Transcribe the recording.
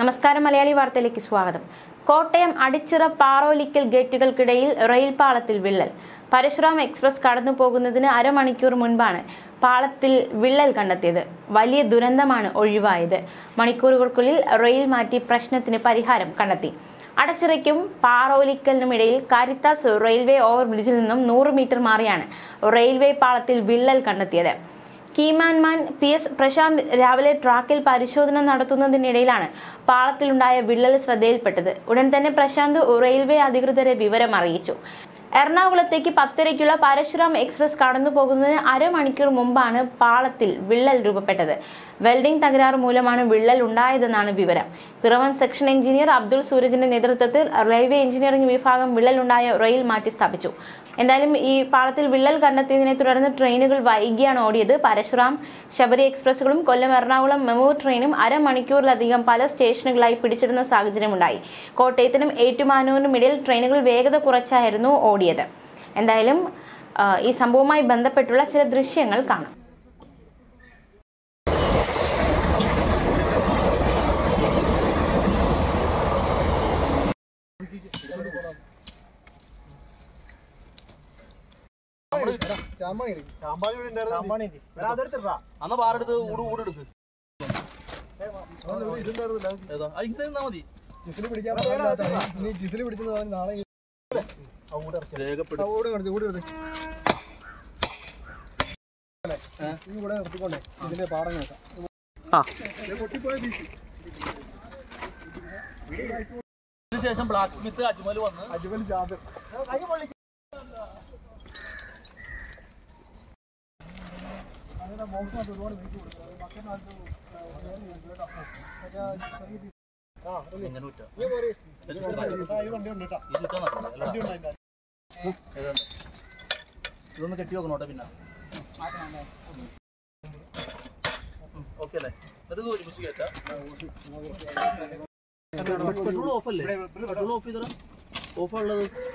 നമസ്കാരം മലയാളി വാർത്തയിലേക്ക് സ്വാഗതം കോട്ടയം അടിച്ചിറ പാറോലിക്കൽ ഗേറ്റുകൾക്കിടയിൽ റെയിൽ പാളത്തിൽ വിള്ളൽ പരശുറാം എക്സ്പ്രസ് കടന്നു പോകുന്നതിന് അരമണിക്കൂർ മുൻപാണ് പാളത്തിൽ വിള്ളൽ കണ്ടെത്തിയത് വലിയ ദുരന്തമാണ് ഒഴിവായത് മണിക്കൂറുകൾക്കുള്ളിൽ റെയിൽ മാറ്റി പ്രശ്നത്തിന് പരിഹാരം കണ്ടെത്തി അടച്ചിറയ്ക്കും പാറോലിക്കലിനുമിടയിൽ കാരിത്താസ് റെയിൽവേ ഓവർബ്രിഡ്ജിൽ നിന്നും നൂറ് മീറ്റർ മാറിയാണ് റെയിൽവേ പാളത്തിൽ വിള്ളൽ കണ്ടെത്തിയത് കീമാൻമാൻ പി എസ് പ്രശാന്ത് രാവിലെ ട്രാക്കിൽ പരിശോധന നടത്തുന്നതിനിടയിലാണ് പാളത്തിലുണ്ടായ വിള്ളൽ ശ്രദ്ധയിൽപ്പെട്ടത് ഉടൻ തന്നെ പ്രശാന്ത് റെയിൽവേ അധികൃതരെ വിവരം അറിയിച്ചു എറണാകുളത്തേക്ക് പത്തരയ്ക്കുള്ള പരശുറാം എക്സ്പ്രസ് കടന്നു പോകുന്നതിന് അരമണിക്കൂർ മുമ്പാണ് പാളത്തിൽ വിള്ളൽ രൂപപ്പെട്ടത് വെൽഡിംഗ് തകരാറ് മൂലമാണ് വിള്ളൽ ഉണ്ടായതെന്നാണ് വിവരം പിറവൻ സെക്ഷൻ എഞ്ചിനീയർ അബ്ദുൾ സൂരജിന്റെ നേതൃത്വത്തിൽ റെയിൽവേ എഞ്ചിനീയറിംഗ് വിഭാഗം വിള്ളലുണ്ടായ റെയിൽ മാറ്റി സ്ഥാപിച്ചു എന്തായാലും ഈ പാളത്തിൽ വിള്ളൽ കണ്ടെത്തിയതിനെ തുടർന്ന് ട്രെയിനുകൾ വൈകിയാണ് ഓടിയത് പരശുറാം ശബരി എക്സ്പ്രസുകളും കൊല്ലം എറണാകുളം മെമു ട്രെയിനും അരമണിക്കൂറിലധികം പല സ്റ്റേഷനുകളായി പിടിച്ചിടുന്ന സാഹചര്യമുണ്ടായി കോട്ടയത്തിനും ഏറ്റുമാനൂരിനും ഇടയിൽ ട്രെയിനുകൾ വേഗത കുറച്ചായിരുന്നു ഓടിയത് എന്തായാലും ആ, ഈ സംഭവവുമായി ബന്ധപ്പെട്ടുള്ള ചില ദൃശ്യങ്ങൾ കാണാം അന്ന് പാറെടുത്ത് ഊട് ഊട് എടുക്ക് ഏതാ ആ, ഇങ്ങനെ നിന്നാ മതി ജിസില് പിടിക്കാൻ പാടില്ലാത്തതാണ്. ഇനി ജിസില് പിടിച്ചെന്ന് പറഞ്ഞ് നാളെ ഇനി രേഖപ്പെടുത്തി ആ ഓട് കിടത്തി, ഓട് കിടത്തി. ഇനി ഇവിടെ നിർത്തിക്കൊണ്ടേ ഇതിന്റെ പാടം നോക്കാം അതിനുശേഷം ബ്ലാക്ക് സ്മിത്ത് അജ്മൽ വന്ന് അജ്മൽ ജാബിർ അതിന്റെ ബോക്സിനകത്ത് ഒരുപാട് വെയിറ്റ് കൊടുക്കും അത് മറ്റന്നാൾക്ക് കേട്ടോ മറ്റേ ആ ചെറിയ piece. ആ, ഇറങ്ങി. ഇങ്ങനെ വിട്ടാ നീ പോര്. ആ, ഈ വണ്ടി ഉണ്ട് കേട്ടോ. ഈ ചുറ്റാൻ നടക്കില്ല അല്ലേ? വണ്ടി ഉണ്ട് അതിന്റെ. ഏതാണ്ട്. ഇതൊന്ന് കെട്ടി വെക്കണോട്ടെ പിന്നെ ഓക്കെ അല്ലേ എന്നിട്ട് ഇത് ഒരുമിച്ച് കേട്ടാ പെട്രോൾ ഓഫ് അല്ലേ പെട്രോൾ ഓഫ് ചെയ്തോ ഓഫ് ഉള്ളത്